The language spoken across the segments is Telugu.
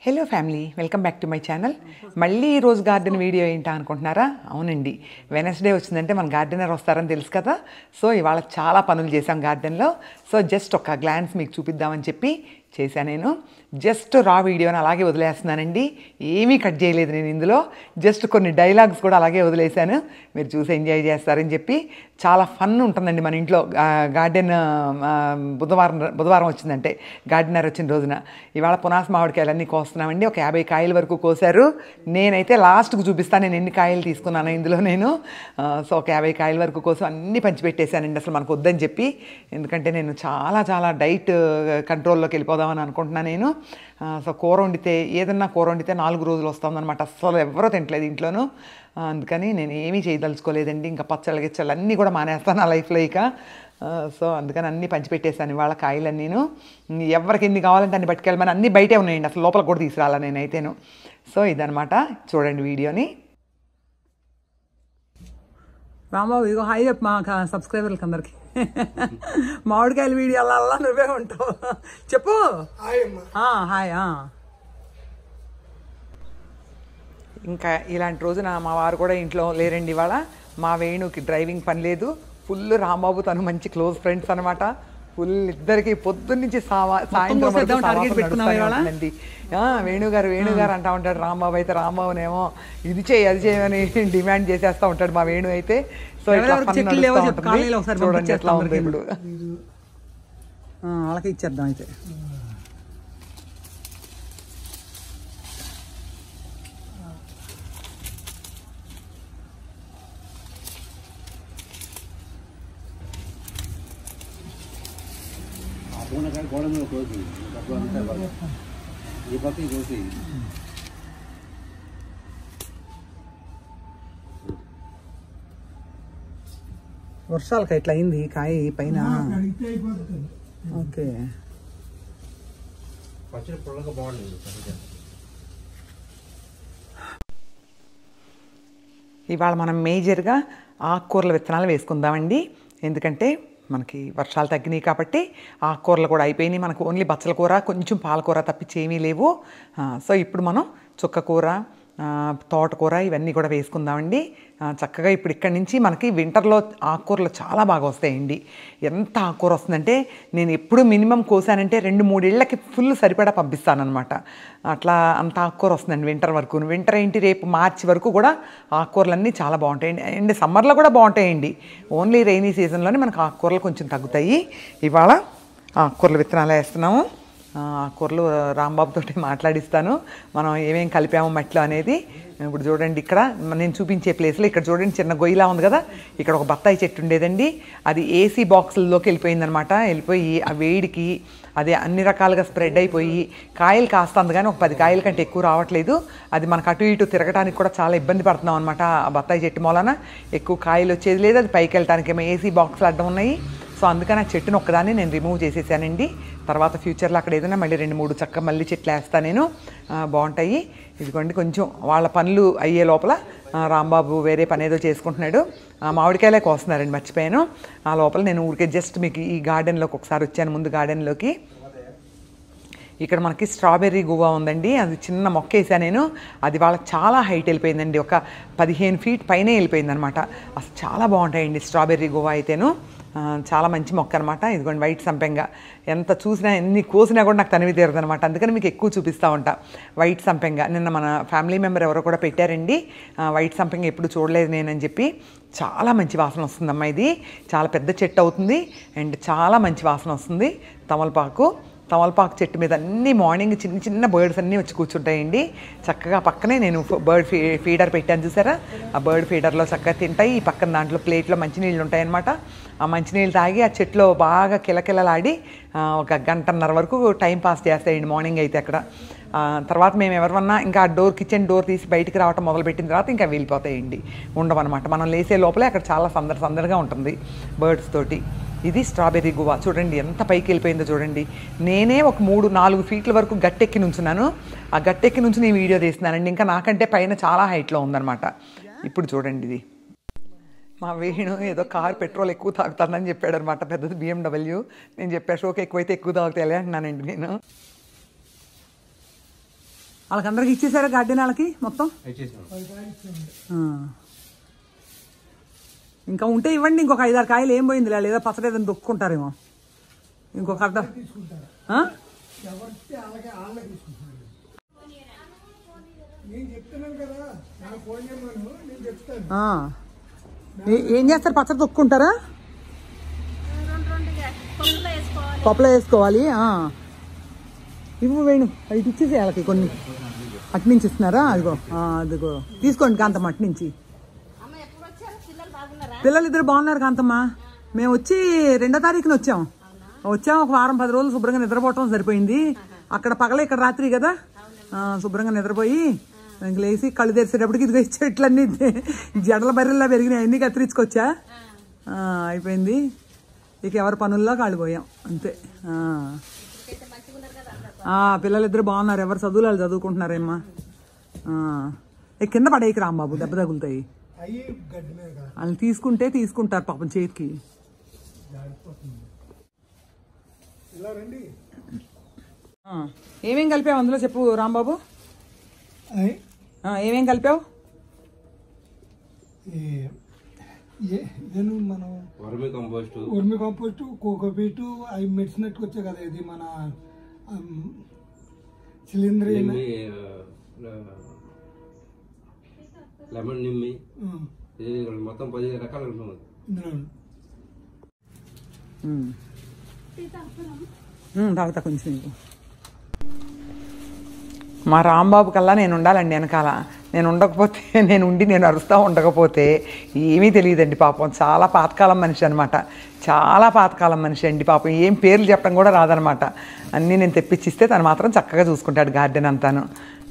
Hello family welcome back to my channel మళ్ళీ ఈ రోజు గార్డెన్ వీడియో ఏంటా అనుకుంటున్నారా అవునండి వెనస్డే వచ్చిందంటే మన గార్డెనర్ వస్తారని తెలుసు కదా సో ఇవాళ చాలా పనులు చేశాం గార్డెన్లో సో జస్ట్ ఒక గ్లాన్స్ మీకు చూపిద్దామని చెప్పి చేశాను నేను జస్ట్ రా వీడియోని అలాగే వదిలేస్తున్నానండి ఏమీ కట్ చేయలేదు నేను ఇందులో జస్ట్ కొన్ని డైలాగ్స్ కూడా అలాగే వదిలేశాను మీరు చూసి ఎంజాయ్ చేస్తారని చెప్పి చాలా ఫన్ ఉంటుందండి మన ఇంట్లో గార్డెన్ బుధవారం బుధవారం వచ్చిందంటే గార్డెనర్ వచ్చిన రోజున ఇవాళ పునాస మామిడికాయలు అన్నీ కోస్తున్నామండి ఒక యాభై కాయల వరకు కోసారు నేనైతే లాస్ట్కు చూపిస్తాను నేను ఎన్ని కాయలు తీసుకున్నాను ఇందులో నేను ఆ, సో ఒక యాభై కాయల వరకు కోసం అన్నీ పంచిపెట్టేశానండి అసలు మనకు వద్దని చెప్పి ఎందుకంటే నేను చాలా చాలా డైట్ కంట్రోల్లోకి వెళ్ళిపోదామని అనుకుంటున్నాను నేను ఆ, సో కూర వండితే ఏదన్నా కూర వండితే నాలుగు రోజులు వస్తుందన్నమాట అస్సలు ఎవరో తింటలేదు ఇంట్లోనూ ఆ, అందుకని నేను ఏమీ చేయదలుచుకోలేదండి ఇంకా పచ్చళ్ళు గిచ్చళ్ళు అన్నీ కూడా మానేస్తాను ఆ లైఫ్లో ఇక ఆ, సో అందుకని అన్నీ పంచిపెట్టేశాను ఇవాళ కాయలన్నీ నేను ఎవరికి ఎన్ని కావాలంటే అన్ని పట్టుకెళ్ళమని అన్నీ బయటే ఉన్నాయండి అసలు లోపల కూడా తీసుకురాలా నేనైతేను సో ఇదనమాట చూడండి వీడియోని రాంబాబు ఇదిగో హాయ్ చెప్పు మా సబ్స్క్రైబర్లకి అందరికి మామిడికాయల వీడియో అలా అలా నువ్వే ఉంటావు చెప్పు ఆ, హాయ్ ఆ. ఇంకా ఇలాంటి రోజున మా వారు కూడా ఇంట్లో లేరండి ఇవాళ మా వేణుకి డ్రైవింగ్ పని లేదు ఫుల్ రాంబాబు తను మంచి క్లోజ్ ఫ్రెండ్స్ అనమాట ఫుల్ ఇద్దరికి పొద్దున్న నుంచి సావా సాయంత్రం వరకు కోసేద్దాం సావాసం target పెట్టుకున్నావా నడుస్తూనే ఇవాళ? ఉంటుందండి. ఆ, వేణుగారు వేణుగారు అంటా ఉంటాడు రాంబాబు అయితే రాంబాబునేమో ఇది చేయి అది చేయమని డిమాండ్ చేసేస్తా ఉంటాడు మా వేణు అయితే సో ఇట్లా ఎవరెవరికి fun చెట్లు లేవో నడుస్తా చెప్పు, ఉంటుంది. కాలనీలో ఒకసారి చూడండి ఎట్లా ఉంది పంపించేస్తాం ఇప్పుడు ఆ, వాళ్ళకి ఇచ్చేద్దాం అయితే ఆ పూనకాయ గోడ మీద కోసి డబ్బు అంతా ఇవ్వాలి. ఈ పక్క ఈ కోసి వర్షాలకి ఇట్లా అయింది కాయ పైన ఓకే పచ్చడి పుల్లగా బాగుండేది పచ్చడి. ఇవాళ మనం మేజర్గా ఆకుకూరల విత్తనాలు వేసుకుందామండి ఎందుకంటే మనకి వర్షాలు తగ్గినాయి కాబట్టి ఆకుకూరలు కూడా అయిపోయినాయి మనకు ఓన్లీ బచ్చల కూర కొంచెం పాలకూర తప్పించి ఏమీ లేవు ఆ, సో ఇప్పుడు మనం చుక్కకూర ఆ, తోటకూర ఇవన్నీ కూడా వేసుకుందామండి ఆ, చక్కగా ఇప్పుడు ఇక్కడి నుంచి మనకి వింటర్లో ఆకుకూరలు చాలా బాగా వస్తాయండి ఎంత ఆకుకూర వస్తుందంటే నేను ఎప్పుడు మినిమం కోసానంటే రెండు మూడేళ్లకి ఫుల్ సరిపడా పంపిస్తానమాట అట్లా అంత ఆకుకూర వస్తుందండి వింటర్ వరకు వింటర్ ఏంటి రేపు మార్చి వరకు కూడా ఆకుకూరలన్నీ చాలా బాగుంటాయండి అండ్ సమ్మర్లో కూడా బాగుంటాయండి ఓన్లీ రైనీ సీజన్లోనే మనకు ఆకుకూరలు కొంచెం తగ్గుతాయి ఇవాళ ఆకుకూరల విత్తనాలు వేస్తున్నాము ఆ, ఆకుకూరలు రాంబాబుతో మాట్లాడిస్తాను మనం ఏమేం కలిపాము మట్లో అనేది ఇప్పుడు చూడండి ఇక్కడ నేను చూపించే ప్లేస్లో ఇక్కడ చూడండి చిన్న గొయ్యిలా ఉంది కదా ఇక్కడ ఒక బత్తాయి చెట్టు ఉండేదండి అది ఏసీ బాక్సుల్లోకి వెళ్ళిపోయిందనమాట వెళ్ళిపోయి ఆ వేడికి అది అన్ని రకాలుగా స్ప్రెడ్ అయిపోయి కాయలు కాస్తుంది కానీ ఒక పది కాయల కంటే ఎక్కువ రావట్లేదు అది మనకు అటు ఇటు తిరగడానికి కూడా చాలా ఇబ్బంది పడుతున్నాం అనమాట ఆ బత్తాయి చెట్టు మూలన ఎక్కువ కాయలు వచ్చేది లేదు అది పైకి వెళ్ళడానికి ఏమో ఏసీ బాక్సులు అడ్డం ఉన్నాయి సో అందుకని ఆ చెట్టును ఒక్కదాన్ని నేను రిమూవ్ చేసేసానండి తర్వాత ఫ్యూచర్లో అక్కడ ఏదైనా మళ్ళీ రెండు మూడు చక్క మళ్ళీ చెట్లు వేస్తా నేను ఆ, బాగుంటాయి ఇదిగోండి కొంచెం వాళ్ళ పనులు అయ్యే లోపల ఆ, రాంబాబు వేరే పని ఏదో చేసుకుంటున్నాడు ఆ, మామిడికాయలే కోస్తున్నారండి మర్చిపోయాను ఆ లోపల నేను ఊరికే జస్ట్ మీకు ఈ గార్డెన్లోకి ఒకసారి వచ్చాను ముందు గార్డెన్లోకి ఇక్కడ మనకి స్ట్రాబెర్రీ గువ్వ ఉందండి అది చిన్న మొక్క వేసా నేను అది వాళ్ళకి చాలా హైట్ వెళ్ళిపోయిందండి ఒక పదిహేను ఫీట్ పైనే వెళ్ళిపోయింది అనమాట అసలు చాలా బాగుంటాయండి స్ట్రాబెర్రీ గువ్వ అయితేను ఆ, చాలా మంచి మొక్క అనమాట ఇదిగోండి వైట్ సంపెంగ ఎంత చూసినా ఎన్ని కోసినా కూడా నాకు తనివి తీరదు అనమాట అందుకని మీకు ఎక్కువ చూపిస్తూ ఉంటా వైట్ సంపెంగ నిన్న మన ఫ్యామిలీ మెంబర్ ఎవరో కూడా పెట్టారండి ఆ, వైట్ సంపెంగ ఎప్పుడు చూడలేదు నేనని చెప్పి చాలా మంచి వాసన వస్తుందమ్మా ఇది చాలా పెద్ద చెట్టు అవుతుంది అండ్ చాలా మంచి వాసన వస్తుంది తమలపాకు తమలపాకు చెట్టు మీద అన్ని మార్నింగ్ చిన్న చిన్న బర్డ్స్ అన్నీ వచ్చి కూర్చుంటాయండి చక్కగా పక్కనే నేను బర్డ్ ఫీ ఫీడర్ పెట్టాను చూసారా ఆ బర్డ్ ఫీడర్లో చక్కగా తింటాయి ఈ పక్కన దాంట్లో ప్లేట్లో మంచినీళ్ళు ఉంటాయన్నమాట ఆ మంచినీళ్ళు తాగి ఆ చెట్లో బాగా కిలకిలలాడి ఆ, ఒక గంటన్నర వరకు టైం పాస్ చేస్తాయండి మార్నింగ్ అయితే అక్కడ ఆ, తర్వాత మేము ఎవరన్నా ఇంకా ఆ డోర్ కిచెన్ డోర్ తీసి బయటికి రావటం మొదలుపెట్టిన తర్వాత ఇంకా వెళ్ళిపోతాయండి ఉండవన్నమాట మనం లేసే లోపలే అక్కడ చాలా సందడి సందడిగా ఉంటుంది బర్డ్స్ తోటి ఇది స్ట్రాబెర్రీ గువా చూడండి ఎంత పైకి వెళ్ళిపోయిందో చూడండి నేనే ఒక మూడు నాలుగు ఫీట్ల వరకు గట్టెక్కి నుంచున్నాను ఆ గట్టెక్కి నుంచి నేను వీడియో తీస్తున్నానండి ఇంకా నాకంటే పైన చాలా హైట్లో ఉందన్నమాట ఇప్పుడు చూడండి ఇది మా వేణు ఏదో కార్ పెట్రోల్ ఎక్కువ తాగుతానని చెప్పాడు అనమాట పెద్దది బిఎండబ్ల్యూ నేను చెప్పా షోకి ఎక్కువైతే ఎక్కువ తాగుతాయి అంటున్నానండి నేను వాళ్ళకందరికి ఇచ్చేసారా గార్డెన్ వాళ్ళకి మొత్తం వచ్చేసాం ఆ. ఇంకా ఉంటే ఇవ్వండి ఇంకొక ఐదారు కాయలు ఏం పోయింది లేదా పచ్చడి ఏదైనా దొక్కుంటారేమో ఇంకొక అర్ధ ఆ? ఆ. ఏ- ఏం చేస్తారు పచ్చడి దొక్కుంటారా పప్పులో వేసుకోవాలి ఆ. ఇవ్వు వేణు అవి ఇచ్చేసి వాళ్ళకి కొన్ని అటు నుంచి ఇస్తున్నారా అదిగో ఆ, అదిగో తీసుకోండి కాంతమ్మ అటు నుంచి పిల్లలు ఇద్దరు బాగున్నారు కాంతమ్మ మేము వచ్చి రెండో తారీఖున వచ్చాం వచ్చాం ఒక వారం పది రోజులు శుభ్రంగా నిద్రపోవటం సరిపోయింది అక్కడ పగల ఇక్కడ రాత్రి కదా ఆ, శుభ్రంగా నిద్రపోయి ఇంక లేచి కళ్ళు తెరిచేటప్పటికి ఇదిగో ఈ చెట్లన్నీ జడల బర్రెల్లా పెరిగినాయి అన్ని కత్తిరించుకొచ్చా ఆ, అయిపోయింది ఇక ఎవరి పనుల్లో కాళ్ళు పోయాం అంతే ఆ. ఆ, పిల్లలిద్దరు బాగున్నారు ఎవరు చదువులు వాళ్ళు చదువుకుంటున్నారేమ్మా ఆ. ఏ, కింద పడేయకి రాంబాబు దెబ్బ తగులుతాయి అయ్యి గడ్డి మీద కదా వాళ్ళు తీసుకుంటే తీసుకుంటారు పాపం చేతికి ఇలా రండి ఆ, ఏమేం కలిపావు అందులో చెప్పు రాంబాబు అయ్ ఆ, ఏమేం కలిపావు ఏ- ఏ- ఇదేను మనం vermicompost vermicompost cocopeat అవి మెడిసినట్టు వచ్చాయి కదా ఇది మన సిలిండర్ నిమ్మి ఆ, లెమన్ నిమ్మి ఇది మొత్తం పది రకాలు ఉంటుంది ఇందులో ఉమ్. ఉమ్, తాగుతా కొంచెం నీకు. మా రాంబాబు కల్లా నేను ఉండాలండి వెనకాల నేను ఉండకపోతే నేను ఉండి నేను అరుస్తూ ఉండకపోతే ఏమీ తెలియదండి పాపం చాలా పాతకాలం మనిషి అనమాట చాలా పాతకాలం మనిషి అండి పాపం ఏం పేర్లు చెప్పడం కూడా రాదనమాట అన్నీ నేను తెప్పించిస్తే తను మాత్రం చక్కగా చూసుకుంటాడు గార్డెన్ అంతాను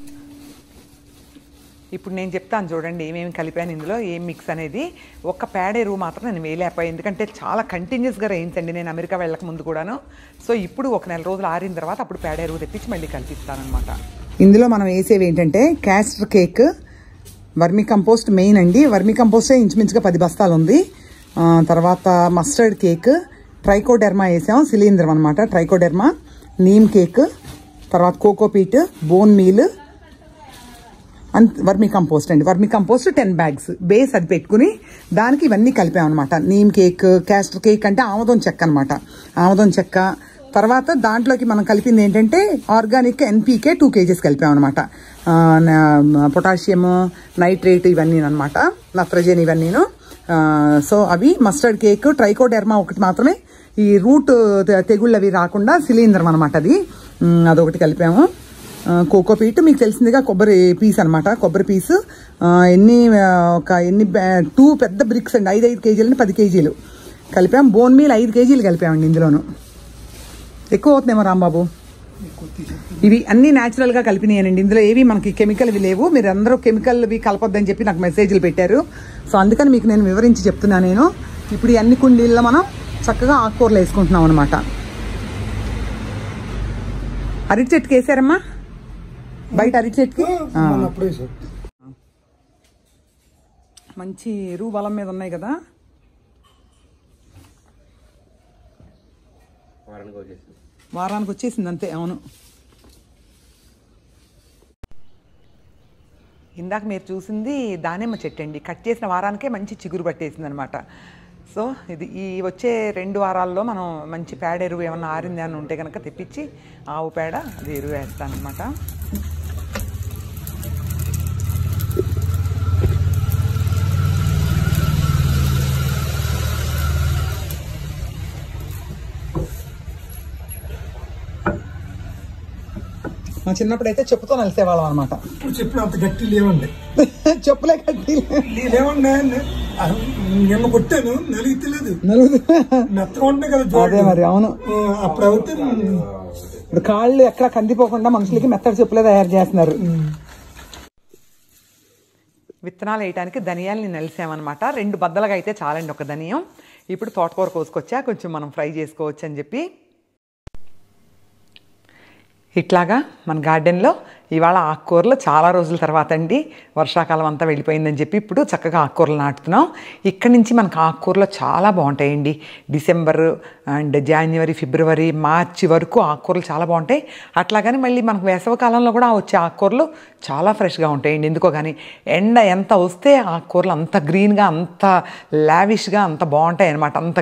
ఇప్పుడు నేను చెప్తాను చూడండి ఏమేమి కలిపాను ఇందులో ఏం మిక్స్ అనేది ఒక్క పేడ ఎరువు మాత్రం నేను వేయలేకపోయాను ఎందుకంటే చాలా కంటిన్యూస్గా రెయిన్స్ అండి నేను అమెరికా వెళ్ళక ముందు కూడాను సో ఇప్పుడు ఒక నెల రోజులు ఆరిన తర్వాత అప్పుడు పేడ ఎరువు తెప్పించి మళ్ళీ కల్పిస్తాను అనమాట ఇందులో మనం వేసేవి ఏంటంటే castor cake vermicompost main అండి వర్మి కంపోస్టే ఇంచుమించుగా పది బస్తాలు ఉంది ఆ, తర్వాత మస్టర్డ్ కేక్ ట్రైకోడెర్మా వేసాం శిలీంద్రం అనమాట ట్రైకోడెర్మా నీమ్ కేక్ తర్వాత కోకోపీట్ బోన్ మీల్ అంత వర్మి కంపోస్ట్ అండి vermicompost ten bags base అది పెట్టుకుని దానికి ఇవన్నీ కలిపామన్నమాట నీమ్ కేక్ క్యాస్టర్ కేక్ అంటే ఆమదం చెక్క అనమాట ఆమదం చెక్క తర్వాత దాంట్లోకి మనం కలిపింది ఏంటంటే ఆర్గానిక్ ఎన్పీకే టూ కేజీస్ కలిపామన్నమాట పొటాషియం నైట్రేట్ ఇవన్నీ అనమాట నత్రజని ఇవన్నీను ఆ, సో అవి మస్టర్డ్ కేక్ ట్రైకోడెర్మా ఒకటి మాత్రమే ఈ రూట్ తె- తెగుళ్ళు అవి రాకుండా శిలీంద్రం అనమాట అది ఉమ్, అదొకటి కలిపాము ఆ, కోకోపీట్ మీకు తెలిసిందిగా కొబ్బరి పీస్ అనమాట కొబ్బరి పీస్ ఆ, ఎన్ని ఆ, ఒక ఎన్ని బ్యా- టూ పెద్ద బ్రిక్స్ అండి ఐదు ఐదు కేజీలని పది కేజీలు కలిపాం బోన్ మీల్ ఐదు కేజీలు కలిపామండి ఇందులోను ఎక్కువ అవుతుందేమో రాంబాబు ఇవి అన్ని న్యాచురల్ గా కలిపినాయనండి ఇందులో ఏవి మనకి కెమికల్ ఇవి లేవు మీరు అందరూ కెమికల్ ఇవి కలపొద్దని చెప్పి నాకు మెసేజ్లు పెట్టారు సో అందుకని మీకు నేను వివరించి చెప్తున్నా నేను ఇప్పుడు ఈ అన్ని కుండీల్లో మనం చక్కగా ఆకుకూరలు వేసుకుంటున్నాం అనమాట అరటి చెట్టుకి వేసారమ్మా బయట అరటి చెట్టుకి ఆ. మన అప్పుడే సార్ మంచి ఎరువు బలం మీద ఉన్నాయి కదా వారానికి వచ్చేసింది వారానికి వచ్చేసింది అంతే అవును ఇందాక మీరు చూసింది దానిమ్మ చెట్టు అండి కట్ చేసిన వారానికే మంచి చిగురు పట్టేసింది అనమాట సో ఇది ఈ వచ్చే రెండు వారాల్లో మనం మంచి పేడ ఎరువు ఏమన్నా ఆరింది అని ఉంటే కనుక తెప్పించి ఆవు పేడ అది ఎరువు వేస్తాను అనమాట మా చిన్నప్పుడు అయితే చెప్పుతో నలిసేవాళ్ళం అనమాట ఇప్పుడు చెప్పిన అంత గట్టి లేవండి చెప్పులే కట్టి నీ- లేవండి నే- ఆ, నిన్న కొట్టాను నలిగితలేదు మెత్తగా ఉంటాయి కదా అదే జోడు మరి అవును ఆ, అప్పుడు అయితే ఇప్పుడు కాళ్ళు ఎక్కడ కందిపోకుండా మనుషులకి మెత్తడి చెప్పులే తయారు చేస్తున్నారు విత్తనాలు వేయడానికి ధనియాలని నలిసామన్నమాట రెండు బద్దలుగా అయితే చాలండి ఒక ధనియం ఇప్పుడు తోటకూర కోసుకొచ్చా కొంచెం మనం ఫ్రై చేసుకోవచ్చు అని చెప్పి ఇట్లాగా మన గార్డెన్లో ఇవాళ ఆకుకూరలు చాలా రోజుల తర్వాత అండి వర్షాకాలం అంతా వెళ్ళిపోయిందని చెప్పి ఇప్పుడు చక్కగా ఆకుకూరలు నాటుతున్నాం ఇక్కడి నుంచి మనకు ఆకుకూరలు చాలా బాగుంటాయండి డిసెంబర్ అండ్ జనవరి ఫిబ్రవరి మార్చి వరకు ఆకుకూరలు చాలా బాగుంటాయి అట్లాగని మళ్ళీ మనకు వేసవి కాలంలో కూడా వచ్చే ఆకుకూరలు చాలా ఫ్రెష్గా ఉంటాయండి ఎందుకో కానీ ఎండ ఎంత వస్తే ఆకుకూరలు అంత గ్రీన్గా అంత లావిష్గా అంత బాగుంటాయి అనమాట అంత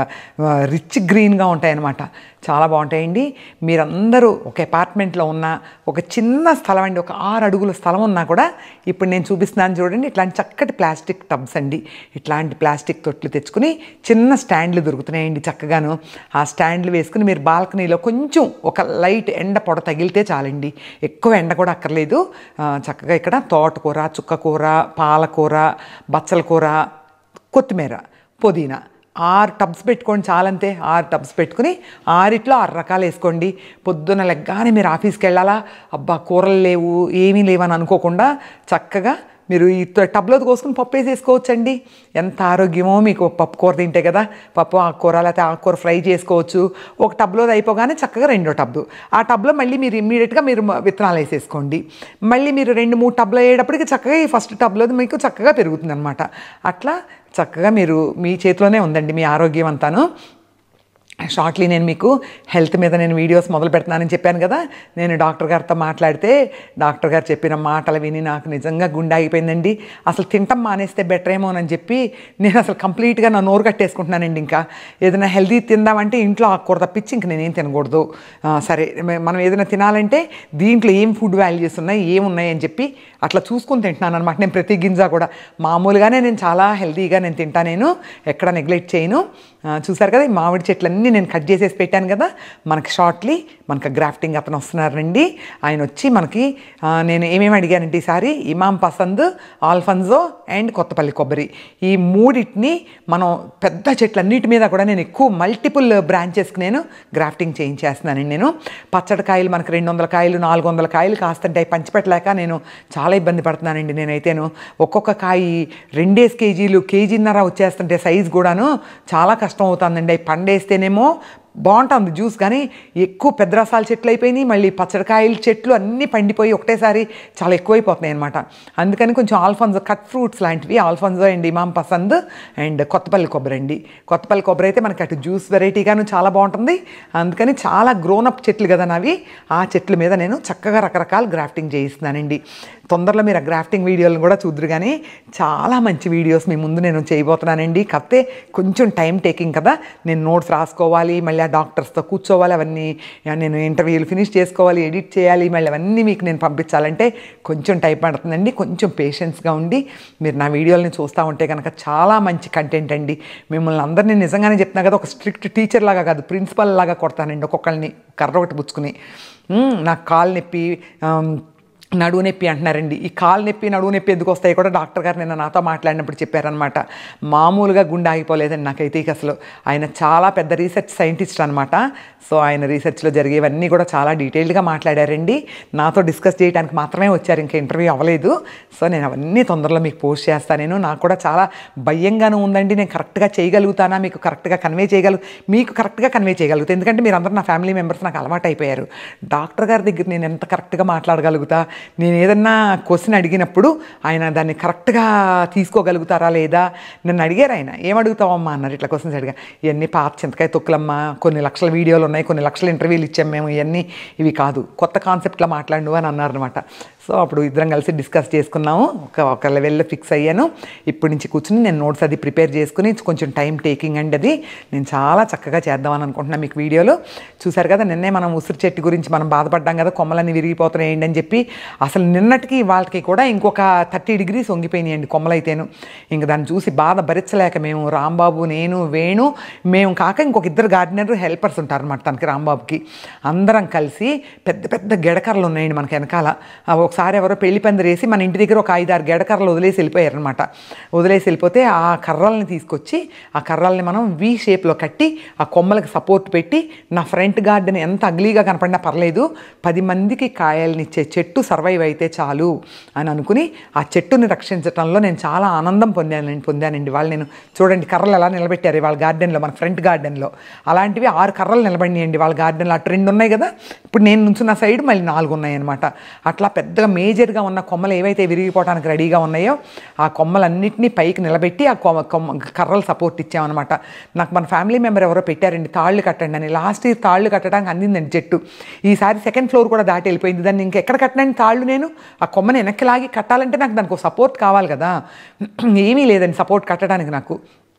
రిచ్ గ్రీన్గా ఉంటాయి అనమాట చాలా బాగుంటాయండి మీరందరూ ఒక అపార్ట్మెంట్లో ఉన్న ఒక చిన్న స్థలం అండి ఒక ఆరు అడుగుల స్థలం ఉన్నా కూడా ఇప్పుడు నేను చూపిస్తున్నాను చూడండి ఇట్లాంటి చక్కటి ప్లాస్టిక్ టబ్స్ అండి ఇట్లాంటి ప్లాస్టిక్ తొట్లు తెచ్చుకుని చిన్న స్టాండ్లు దొరుకుతున్నాయండి చక్కగాను ఆ స్టాండ్లు వేసుకుని మీరు బాల్కనీలో కొంచెం ఒక లైట్ ఎండ పొడ తగిలితే చాలండి ఎక్కువ ఎండ కూడా అక్కర్లేదు ఆ, చక్కగా ఇక్కడ తోటకూర చుక్కకూర పాలకూర బచ్చల కూర కొత్తిమీర పుదీనా ఆరు టబ్స్ పెట్టుకోండి చాలంతే ఆరు టబ్స్ పెట్టుకుని ఆరిట్లో ఆరు రకాలు వేసుకోండి పొద్దున లెగ్గానే మీరు ఆఫీస్కి వెళ్ళాలా అబ్బా కూరలు లేవు ఏమీ లేవని అనుకోకుండా చక్కగా మీరు ఈ త- టబ్లో కోసుకుని పప్పు వేసేసుకోవచ్చండి ఎంత ఆరోగ్యమో మీకు పప్పు కూర తింటే కదా పప్పు ఆకుకూర లేకపోతే ఆకుకూర ఫ్రై చేసుకోవచ్చు ఒక టబ్లో అయిపోగానే చక్కగా రెండో టబ్బు ఆ టబ్లో మళ్ళీ మీరు ఇమ్మీడియట్గా మీరు మ- విత్తనాలు వేసేసుకోండి మళ్ళీ మీరు రెండు మూడు టబ్లు అయ్యేటప్పటికి చక్కగా ఈ ఫస్ట్ టబ్లో మీకు చక్కగా పెరుగుతుంది అనమాట అట్లా చక్కగా మీరు మీ చేతిలోనే ఉందండి మీ ఆరోగ్యం అంతాను షార్ట్లీ నేను మీకు హెల్త్ మీద నేను వీడియోస్ మొదలు పెడుతున్నానని చెప్పాను కదా నేను డాక్టర్ గారితో మాట్లాడితే డాక్టర్ గారు చెప్పిన మాటలు విని నాకు నిజంగా గుండె ఆగిపోయిందండి అసలు తింటం మానేస్తే బెటర్ ఏమోనని చెప్పి నేను అసలు కంప్లీట్గా నా నోరు కట్టేసుకుంటున్నానండి ఇంకా ఏదైనా హెల్తీ తిందామంటే ఇంట్లో ఆకుకూర తప్పించి ఇంక నేనేం తినకూడదు ఆ, సరే మ- మనం ఏదైనా తినాలంటే దీంట్లో ఏం ఫుడ్ వాల్యూస్ ఉన్నాయి ఏమున్నాయి అని చెప్పి అట్లా చూసుకొని తింటున్నాను అనమాట నేను ప్రతి గింజ కూడా మామూలుగానే నేను చాలా హెల్తీగా నేను తింటా నేను ఎక్కడ నెగ్లెక్ట్ చేయను ఆ, చూసారు కదా ఈ మామిడి చెట్లన్నీ నేను కట్ చేసేసి పెట్టాను కదా మనకి షార్ట్లీ మనకి గ్రాఫ్టింగ్ అతను వస్తున్నారండి ఆయన వచ్చి మనకి ఆ, నేను ఏమేమి అడిగానంటే ఈసారి ఇమాం పసంద్ ఆల్ఫన్జో అండ్ కొత్తపల్లి కొబ్బరి ఈ మూడింటిని మనం పెద్ద చెట్లన్నిటి మీద కూడా నేను ఎక్కువ మల్టిపుల్ బ్రాంచెస్కి నేను గ్రాఫ్టింగ్ చేయించేస్తున్నానండి నేను పచ్చడి కాయలు మనకి రెండు వందల కాయలు నాలుగు వందల కాయలు కాస్తుంటాయి పంచిపెట్టలేక నేను చాలా ఇబ్బంది పడుతున్నానండి నేనైతేను ఒక్కొక్క కాయ రెండేసి కేజీలు కేజీన్నర వచ్చేస్తుంటే సైజు కూడాను చాలా కష్టం అవుతుందండి అవి పండేస్తేనేమో బాగుంటుంది జ్యూస్ కానీ ఎక్కువ పెద్ద రసాల చెట్లు అయిపోయినాయి మళ్ళీ పచ్చడికాయల చెట్లు అన్నీ పండిపోయి ఒకటేసారి చాలా ఎక్కువైపోతున్నాయి అనమాట అందుకని కొంచెం ఆల్ఫాన్జో కట్ ఫ్రూట్స్ లాంటివి alphonso and Imam Pasand and Kothapalli Kobbari అండి కొత్తపల్లి కొబ్బరి అయితే మనకి అటు జ్యూస్ వెరైటీగాను చాలా బాగుంటుంది అందుకని చాలా గ్రోనప్ చెట్లు కదా నావి ఆ చెట్ల మీద నేను చక్కగా రకరకాల గ్రాఫ్టింగ్ చేయిస్తున్నానండి తొందరలో మీరు ఆ గ్రాఫ్టింగ్ వీడియోలను కూడా చూద్దరు కానీ చాలా మంచి వీడియోస్ మీ ముందు నేను చేయబోతున్నానండి కాకపోతే కొంచెం టైం టేకింగ్ కదా నేను నోట్స్ రాసుకోవాలి మళ్ళీ ఆ డాక్టర్స్తో కూర్చోవాలి అవన్నీ ఆ, నేను ఇంటర్వ్యూలు ఫినిష్ చేసుకోవాలి ఎడిట్ చేయాలి మళ్ళీ అవన్నీ మీకు నేను పంపించాలంటే కొంచెం టైం పడుతుందండి కొంచెం పేషెన్స్గా ఉండి మీరు నా వీడియోలని చూస్తూ ఉంటే కనుక చాలా మంచి కంటెంట్ అండి మిమ్మల్ని అందరినీ నిజంగానే చెప్తున్నా కదా ఒక స్ట్రిక్ట్ టీచర్ లాగా కాదు ప్రిన్సిపల్ లాగా కొడతానండి ఒక్కొక్కరిని కర్ర ఒకటి పుచ్చుకుని "మ్మ్, నాకు కాలు నొప్పి ఆమ్, నడువు నొప్పి అంటున్నారండి ఈ కాలు నొప్పి నడువు నొప్పి ఎందుకు వస్తాయి కూడా డాక్టర్ గారు నిన్న నాతో మాట్లాడినప్పుడు చెప్పారనమాట మామూలుగా గుండె ఆగిపోలేదండి నాకైతే ఇక అసలు ఆయన చాలా పెద్ద రీసెర్చ్ సైంటిస్ట్ అనమాట సో ఆయన రీసెర్చ్లో జరిగేవన్నీ కూడా చాలా డీటెయిల్డ్గా మాట్లాడారండి నాతో డిస్కస్ చేయడానికి మాత్రమే వచ్చారు ఇంకా ఇంటర్వ్యూ అవ్వలేదు సో నేను అవన్నీ తొందరలో మీకు పోస్ట్ చేస్తాను నేను నాకు కూడా చాలా భయంగానూ ఉందండి నేను కరెక్ట్గా చేయగలుగుతానా మీకు కరెక్ట్గా కన్వే చేయగలు మీకు కరెక్ట్గా కన్వే చేయగలుగుతాను ఎందుకంటే మీరు అందరూ నా ఫ్యామిలీ మెంబర్స్ నాకు అలవాటు అయిపోయారు డాక్టర్ గారి దగ్గర నేను ఎంత కరెక్ట్గా మాట్లాడగలుగుతా నేను ఏదన్నా క్వశ్చన్ అడిగినప్పుడు ఆయన దాన్ని కరెక్ట్గా తీసుకోగలుగుతారా లేదా నన్ను అడిగారు ఆయన ఏం అడుగుతావమ్మా అన్నారు ఇట్లా క్వశ్చన్స్ అడిగా ఇవన్నీ పాత చింతకాయ తొక్కులమ్మా కొన్ని లక్షల వీడియోలు ఉన్నాయి కొన్ని లక్షల ఇంటర్వ్యూలు ఇచ్చాం మేము ఇవన్నీ ఇవి కాదు కొత్త కాన్సెప్ట్లో మాట్లాడు అని అన్నారు అనమాట సో అప్పుడు ఇద్దరం కలిసి డిస్కస్ చేసుకున్నాము ఒక ఒక లెవెల్లో ఫిక్స్ అయ్యాను ఇప్పటి నుంచి కూర్చుని నేను నోట్స్ అది ప్రిపేర్ చేసుకుని కొంచెం టైం టేకింగ్ అండి అది నేను చాలా చక్కగా చేద్దామని అనుకుంటున్నాను మీకు వీడియోలో చూసారు కదా నిన్నే మనం ఉసిరి చెట్టు గురించి మనం బాధపడ్డాం కదా కొమ్మలన్నీ విరిగిపోతున్నాయండి అని చెప్పి అసలు నిన్నటికి వాళ్ళకి కూడా ఇంకొక థర్టీ డిగ్రీస్ వంగిపోయినాయండి కొమ్మలైతేను ఇంక దాన్ని చూసి బాధ భరించలేక మేము రాంబాబు నేను వేణు మేము కాక ఇంకొక ఇద్దరు గార్డెనర్ హెల్పర్స్ ఉంటారన్నమాట తనకి రాంబాబుకి అందరం కలిసి పెద్ద పెద్ద గెడకర్రలు ఉన్నాయండి మనకి వెనకాల ఆ ఒకసారి ఒకసారి ఎవరో పెళ్లి పందిరేసి మన ఇంటి దగ్గర ఒక ఐదారు గెడకర్రలు వదిలేసి వెళ్ళిపోయారనమాట వదిలేసి వెళ్ళిపోతే ఆ కర్రల్ని తీసుకొచ్చి ఆ కర్రల్ని మనం వి షేప్లో కట్టి ఆ కొమ్మలకి సపోర్ట్ పెట్టి నా ఫ్రంట్ గార్డెన్ ఎంత అగ్లీగా కనపడినా పర్లేదు పది మందికి కాయలనిచ్చే చెట్టు సర్వైవ్ అయితే చాలు అని అనుకుని ఆ చెట్టుని రక్షించడంలో నేను చాలా ఆనందం పొందాను పొందానండి వాళ్ళు నేను చూడండి కర్రలు ఎలా నిలబెట్టారు వాళ్ళ గార్డెన్లో మన ఫ్రంట్ గార్డెన్లో అలాంటివి ఆరు కర్రలు నిలబడినాయండి వాళ్ళ గార్డెన్లో అటు రెండు ఉన్నాయి కదా ఇప్పుడు నేను నుంచున్న సైడ్ మళ్ళీ నాలుగు ఉన్నాయి అనమాట అట్లా పెద్దగా మేజర్గా ఉన్న కొమ్మలు ఏవైతే విరిగిపోవడానికి రెడీగా ఉన్నాయో ఆ కొమ్మలన్నింటినీ పైకి నిలబెట్టి ఆ కొమ్మ కొమ్మ కర్రలు సపోర్ట్ ఇచ్చామన్నమాట నాకు మన ఫ్యామిలీ మెంబర్ ఎవరో పెట్టారండి తాళ్ళు కట్టండి అని లాస్ట్ ఇయర్ తాళ్ళు కట్టడానికి అందిందండి చెట్టు ఈసారి సెకండ్ ఫ్లోర్ కూడా దాటి వెళ్ళిపోయింది దాన్ని ఇంకా ఎక్కడ కట్టనండి తాళ్ళు నేను ఆ కొమ్మని వెనక్కి లాగి కట్టాలంటే నాకు దానికి సపోర్ట్ కావాలి కదా ఏమీ లేదండి సపోర్ట్ కట్టడానికి నాకు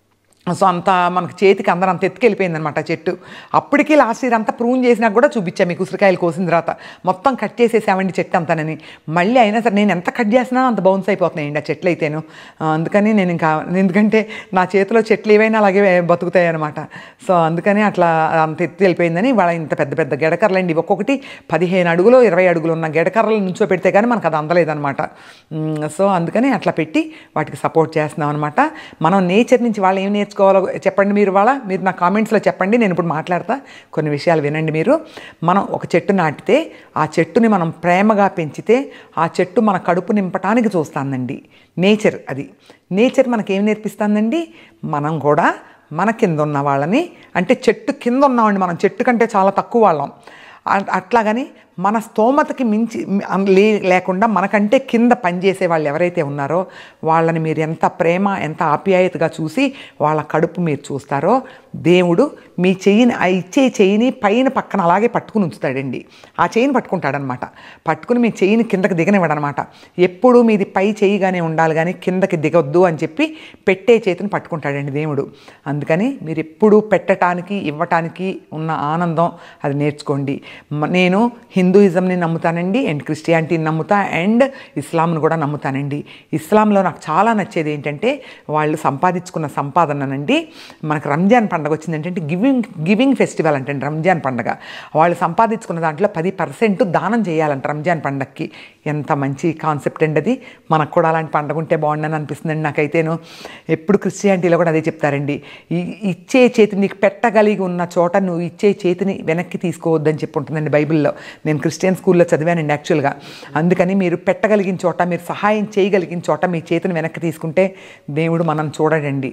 సో అంత మనకు చేతికి అందరం అంత ఎత్తుకెళ్ళిపోయింది అనమాట చెట్టు అప్పటికి లాస్ట్ ఇయర్ అంతా ప్రూన్ చేసినా కూడా చూపించాం మీకు ఉసిరికాయలు కోసిన తర్వాత మొత్తం కట్ చేసేసామండి చెట్టు అంతానని మళ్ళీ అయినా సరే నేను ఎంత కట్ చేసినా అంత బౌన్స్ అయిపోతున్నాయండి ఆ చెట్లు అయితేను ఆ, అందుకని నేను ఇంకా ఎందుకంటే నా చేతిలో చెట్లు ఏవైనా అలాగే బతుకుతాయి అనమాట సో అందుకని అట్లా అంత ఎత్తు వెళ్ళిపోయిందని వాళ్ళ ఇంత పెద్ద పెద్ద గెడకర్రలండి ఒక్కొక్కటి పదిహేను అడుగులు ఇరవై అడుగులు ఉన్న గెడకర్రలు నుంచో పెడితే కానీ మనకు అది అందలేదన్నమాట మ్, సో అందుకని అట్లా పెట్టి వాటికి సపోర్ట్ చేస్తున్నాం అనమాట మనం నేచర్ నుంచి వాళ్ళు ఏం నేర్చుకోవాలో చెప్పండి మీరు వాళ్ళ మీరు నా కామెంట్స్లో చెప్పండి నేను ఇప్పుడు మాట్లాడతా కొన్ని విషయాలు వినండి మీరు మనం ఒక చెట్టు నాటితే ఆ చెట్టుని మనం ప్రేమగా పెంచితే ఆ చెట్టు మన కడుపు నింపటానికి చూస్తుందండి నేచర్ అది నేచర్ మనకేం నేర్పిస్తుందండి మనం కూడా మన కింద ఉన్న వాళ్ళని అంటే చెట్టు కింద ఉన్నామండి మనం చెట్టు కంటే చాలా తక్కువ వాళ్ళం అ- అట్లాగని మన స్తోమతకి మించి మ్, లే లేకుండా మనకంటే కింద పనిచేసే వాళ్ళు ఎవరైతే ఉన్నారో వాళ్ళని మీరు ఎంత ప్రేమ ఎంత ఆప్యాయతగా చూసి వాళ్ళ కడుపు మీరు చూస్తారో దేవుడు మీ చెయ్యిని ఆ ఇచ్చే చెయ్యిని పైన పక్కన అలాగే పట్టుకుని ఉంచుతాడండి ఆ చెయ్యిని పట్టుకుంటాడనమాట పట్టుకుని మీ చెయ్యిని కిందకి దిగనివ్వడనమాట ఎప్పుడు మీది పై చెయ్యిగానే ఉండాలి కానీ కిందకి దిగొద్దు అని చెప్పి పెట్టే చేతిని పట్టుకుంటాడండి దేవుడు అందుకని మీరు ఎప్పుడు పెట్టటానికి ఇవ్వటానికి ఉన్న ఆనందం అది నేర్చుకోండి మ- నేను హిందూయిజంని నమ్ముతానండి అండ్ క్రిస్టియానిటీని నమ్ముతా అండ్ ఇస్లాంను కూడా నమ్ముతానండి ఇస్లాంలో నాకు చాలా నచ్చేది ఏంటంటే వాళ్ళు సంపాదించుకున్న సంపాదననండి మనకు రంజాన్ పండగ వచ్చింది అంటే గివింగ్ గివింగ్ ఫెస్టివల్ అంటే రంజాన్ పండగ వాళ్ళు సంపాదించుకున్న దాంట్లో పది పర్సెంట్ దానం చేయాలంట రంజాన్ పండగకి ఎంత మంచి కాన్సెప్ట్ అండి అది మనకు కూడా అలాంటి పండగ ఉంటే బాగుండని అనిపిస్తుందండి నాకైతేను ఎప్పుడు క్రిస్టియానిటీలో కూడా అదే చెప్తారండి ఈ ఇచ్చే చేతిని నీకు పెట్టగలిగి ఉన్న చోట నువ్వు ఇచ్చే చేతిని వెనక్కి తీసుకోవద్దని చెప్పి ఉంటుందండి బైబిల్లో నేను క్రిస్టియన్ స్కూల్లో చదివానండి యాక్చువల్గా అందుకని మీరు పెట్టగలిగిన చోట మీరు సహాయం చేయగలిగిన చోట మీ చేతిని వెనక్కి తీసుకుంటే దేవుడు మనం చూడడండి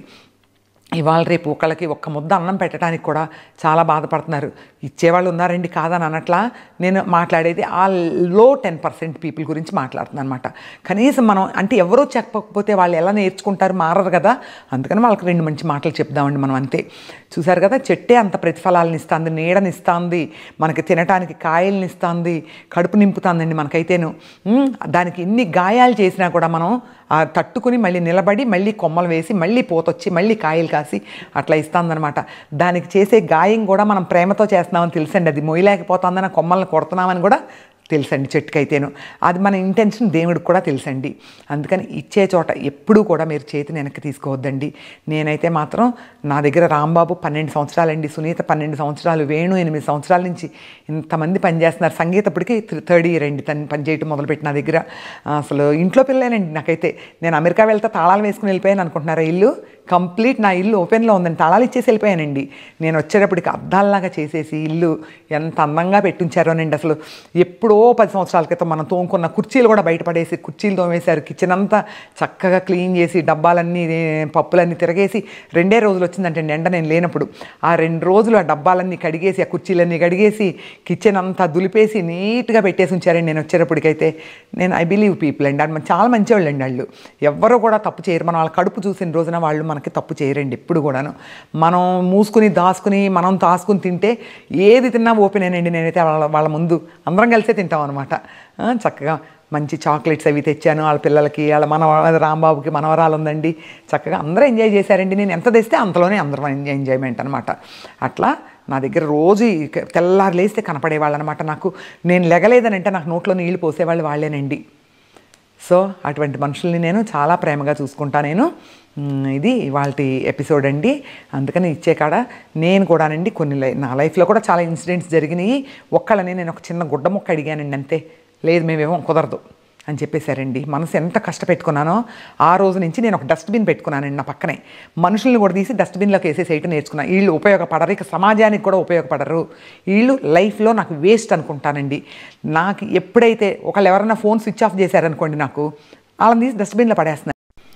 ఇవాళ రేపు ఒకళ్ళకి ఒక్క ముద్ద అన్నం పెట్టడానికి కూడా చాలా బాధపడుతున్నారు ఇచ్చేవాళ్ళు ఉన్నారండి కాదని అనట్లా నేను మాట్లాడేది ఆ లో టెన్ పర్సెంట్ పీపుల్ గురించి మాట్లాడుతున్నాను అనమాట కనీసం మనం అంటే ఎవరో చెప్పకపోతే వాళ్ళు ఎలా నేర్చుకుంటారు మారరు కదా అందుకని వాళ్ళకి రెండు మంచి మాటలు చెప్దామండి మనం అంతే చూసారు కదా చెట్టే అంత ప్రతిఫలాలను ఇస్తుంది నీడని ఇస్తుంది మనకి తినటానికి కాయల్ని ఇస్తుంది కడుపు నింపుతుందండి మనకైతేను ఉమ్, దానికి ఎన్ని గాయాలు చేసినా కూడా మనం ఆ తట్టుకుని మళ్ళీ నిలబడి మళ్ళీ కొమ్మలు వేసి మళ్ళీ పోతొచ్చి మళ్ళీ కాయలు కాసి అట్లా ఇస్తుందన్నమాట దానికి చేసే గాయం కూడా మనం ప్రేమతో చేస్తున్నామని తెలుసండి అది మొయ్యలేకపోతుందని ఆ కొమ్మల్ని కొడుతున్నామని కూడా తెలుసండి చెట్టుకైతేను అది మన ఇంటెన్షన్ దేవుడికి కూడా తెలుసండి అందుకని ఇచ్చే చోట ఎప్పుడూ కూడా మీరు చేతిని వెనక్కి తీసుకోవద్దండి నేనైతే మాత్రం నా దగ్గర రాంబాబు పన్నెండు సంవత్సరాలండి సునీత పన్నెండు సంవత్సరాలు వేణు ఎనిమిది సంవత్సరాల నుంచి ఇంతమంది పనిచేస్తున్నారు సంగీత ఇప్పటికి థర్డ్ ఇయర్ అండి తను పనిచేయటం మొదలుపెట్టి నా దగ్గర అసలు ఇంట్లో పిల్లలేనండి నాకైతే నేను అమెరికా వెళ్తే తాళాలు వేసుకుని వెళ్ళిపోయాను అనుకుంటున్నారా ఇల్లు కంప్లీట్ నా ఇల్లు ఓపెన్లో ఉందండి తాళాలు ఇచ్చేసి వెళ్ళిపోయానండి నేను వచ్చేటప్పటికి అద్దాల్లాగా చేసేసి ఇల్లు ఎంత అందంగా పెట్టించారోనండి అసలు ఎప్పుడో పది సంవత్సరాల క్రితం మనం తోముకున్న కుర్చీలు కూడా బయటపడేసి కుర్చీలు తోమేశారు కిచెన్ అంతా చక్కగా క్లీన్ చేసి డబ్బాలన్నీ ఏ, పప్పులన్నీ తిరగేసి రెండే రోజులు వచ్చిందంటే ఎండ నేను లేనప్పుడు ఆ రెండు రోజులు ఆ డబ్బాలన్నీ కడిగేసి ఆ కుర్చీలన్నీ కడిగేసి కిచెన్ అంతా దులిపేసి నీట్గా పెట్టేసి ఉంచారండి నేను వచ్చేటప్పటికైతే నేను ఐ బిలీవ్ పీపుల్ అండి అది చాలా మంచివాళ్ళు అండి వాళ్ళు ఎవ్వరూ కూడా తప్పు చేయరు మనం వాళ్ళ కడుపు చూసిన రోజున వాళ్ళు మనకి తప్పు చేయరండి ఎప్పుడు కూడాను మనం మూసుకుని దాసుకుని మనం దాసుకుని తింటే ఏది తిన్నా ఓపెన్ అయినండి నేనైతే వాళ్ళ వాళ్ళ ముందు అందరం కలిసే తింటాం అనమాట చక్కగా మంచి చాక్లెట్స్ అవి తెచ్చాను వాళ్ళ పిల్లలకి వాళ్ళ మన రాంబాబుకి మనవరాలు ఉందండి చక్కగా అందరూ ఎంజాయ్ చేశారండి నేను ఎంత తెస్తే అంతలోనే అందరం ఎంజాయ్ ఎంజాయ్మెంట్ అనమాట అట్లా నా దగ్గర రోజు ఈ క- తెల్లారు లేస్తే కనపడేవాళ్ళు అనమాట నాకు నేను లెగలేదని అంటే నాకు నోట్లో నీళ్లు పోసేవాళ్ళు వాళ్ళేనండి సో అటువంటి మనుషుల్ని నేను చాలా ప్రేమగా చూసుకుంటా నేను మ్, ఇది ఇవాళ ఎపిసోడ్ అండి అందుకని ఇచ్చే కాడ నేను కూడానండి కొన్ని లై- నా లైఫ్లో కూడా చాలా ఇన్సిడెంట్స్ జరిగినాయి ఒక్కళ్ళని నేను ఒక చిన్న గుడ్డ మొక్క అడిగానండి అంతే లేదు మేమేమో కుదరదు అని చెప్పేశారండి మనసు ఎంత కష్టపెట్టుకున్నానో ఆ రోజు నుంచి నేను ఒక డస్ట్బిన్ పెట్టుకున్నానండి నా పక్కనే మనుషుల్ని కూడా తీసి డస్ట్బిన్లోకి వేసేసేయటం నేర్చుకున్నాను వీళ్ళు ఉపయోగపడరు ఇక సమాజానికి కూడా ఉపయోగపడరు వీళ్ళు లైఫ్లో నాకు వేస్ట్ అనుకుంటానండి నాకు ఎప్పుడైతే ఒకళ్ళు ఎవరైనా ఫోన్ స్విచ్ ఆఫ్ చేశారనుకోండి నాకు వాళ్ళని తీసి డస్ట్బిన్లో పడేస్తున్నాను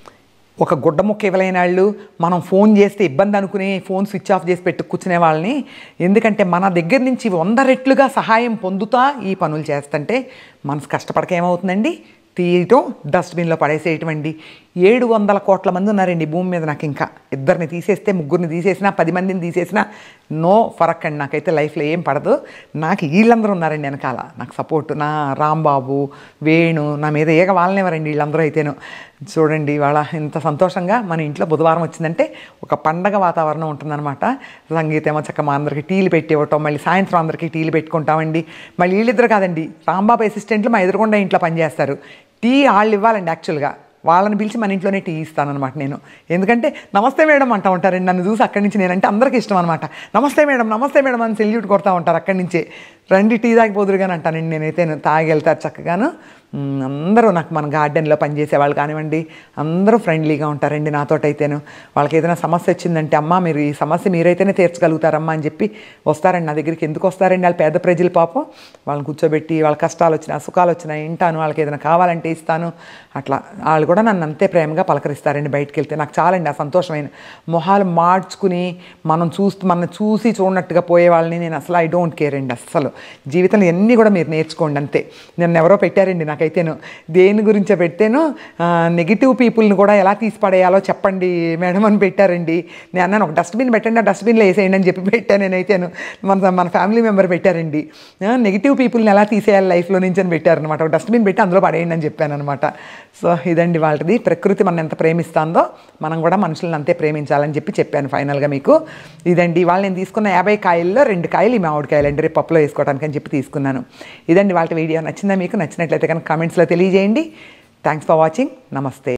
ఒక గుడ్డ ముక్క ఇవ్వలేని వాళ్ళు మనం ఫోన్ చేస్తే ఇబ్బంది అనుకుని ఫోన్ స్విచ్ ఆఫ్ చేసి పెట్టి కూర్చునే వాళ్ళని ఎందుకంటే మన దగ్గర నుంచి వంద రెట్లుగా సహాయం పొందుతా ఈ పనులు చేస్తుంటే మనసు కష్టపడక ఏమవుతుందండి తీయటం డస్ట్బిన్లో పడేసేయటం అండి ఏడు వందల కోట్ల మంది ఉన్నారండి ఈ భూమి మీద నాకు ఇంకా ఇద్దరిని తీసేస్తే ముగ్గురిని తీసేసినా పది మందిని తీసేసినా నో ఫరక్ అండి నాకైతే లైఫ్లో ఏం పడదు నాకు వీళ్ళందరూ ఉన్నారండి వెనకాల నాకు సపోర్ట్ నా రాంబాబు వేణు నా మీద ఏగ వాళ్ళనేవారండి వీళ్ళందరూ అయితేను చూడండి వాళ్ళ ఇంత సంతోషంగా మన ఇంట్లో బుధవారం వచ్చిందంటే ఒక పండగ వాతావరణం ఉంటుందన్నమాట సంగీతం ఏమో చక్క మా అందరికి టీలు పెట్టి ఇవ్వటం మళ్ళీ సాయంత్రం అందరికీ టీలు పెట్టుకుంటామండి మళ్ళీ వీళ్ళిద్దరు కాదండి రాంబాబు అసిస్టెంట్లు మా ఎదురుగుండా ఇంట్లో పనిచేస్తారు టీ వాళ్ళు ఇవ్వాలండి యాక్చువల్గా వాళ్ళని పిలిచి మన ఇంట్లోనే టీ ఇస్తానన్నమాట నేను ఎందుకంటే నమస్తే మేడం అంటూ ఉంటారండి నన్ను చూసి అక్కడి నుంచి నేనంటే అందరికీ ఇష్టం అనమాట నమస్తే మేడం నమస్తే మేడం అని సెల్యూట్ కొడతా ఉంటారు అక్కడి నుంచే రండి టీ తాగిపోదురు కానీ అంటానండి నేనైతే తాగి వెళ్తారు చక్కగాను మ్, అందరూ నాకు మన గార్డెన్లో పనిచేసే వాళ్ళు కానివ్వండి అందరూ ఫ్రెండ్లీగా ఉంటారండి నాతోటైతేను వాళ్ళకి ఏదైనా సమస్య వచ్చిందంటే అమ్మ మీరు ఈ సమస్య మీరైతేనే తీర్చగలుగుతారమ్మా అని చెప్పి వస్తారండి నా దగ్గరికి ఎందుకు వస్తారండి వాళ్ళు పేద ప్రజలు పాపం వాళ్ళని కూర్చోబెట్టి వాళ్ళ కష్టాలు వచ్చినా సుఖాలు వచ్చినా వింటాను వాళ్ళకి ఏదైనా కావాలంటే ఇస్తాను అట్లా వాళ్ళు కూడా నన్ను అంతే ప్రేమగా పలకరిస్తారండి బయటికి వెళ్తే నాకు చాలండి ఆ సంతోషమైన మొహాలు మార్చుకుని మనం చూస్తూ మన చూసి చూడనట్టుగా పోయే వాళ్ళని నేను అసలు ఐ డోంట్ కేర్ అండి అస్సలు జీవితంలో ఎన్ని కూడా మీరు నేర్చుకోండి అంతే నన్ను ఎవరో పెట్టారండి నాకైతేను దేని గురించో పెట్టాను నెగిటివ్ పీపుల్ని కూడా ఎలా తీసి పడేయాలో చెప్పండి మేడం అని పెట్టారండి నేను అన్నాను ఒక డస్ట్బిన్ పెట్టండి ఆ డస్ట్బిన్లో వేసేయండి అని చెప్పి పెట్టాను నేనైతేను మన మన ఫ్యామిలీ మెంబర్ పెట్టారండి నెగిటివ్ పీపుల్ని ఎలా తీసేయాలి లైఫ్లో నుంచి అని పెట్టారనమాట ఒక డస్ట్బిన్ పెట్టి అందులో పడేయండి అని చెప్పాను అనమాట సో ఇదండి వాళ్ళది ప్రకృతి మనం ఎంత ప్రేమిస్తుందో మనం కూడా మనుషులను అంతే ప్రేమించాలని చెప్పి చెప్పాను ఫైనల్గా మీకు ఇదండి వాళ్ళు నేను తీసుకున్న యాభై కాయల్లో రెండు కాయలు ఈ మామిడికాయలు అండి రేపు పప్పులో వేసుకోవడానికి అని చెప్పి తీసుకున్నాను ఇదండి వాళ్ళ వీడియో నచ్చిందా మీకు నచ్చినట్లయితే కనుక కామెంట్స్లో తెలియజేయండి థ్యాంక్స్ ఫర్ వాచింగ్ నమస్తే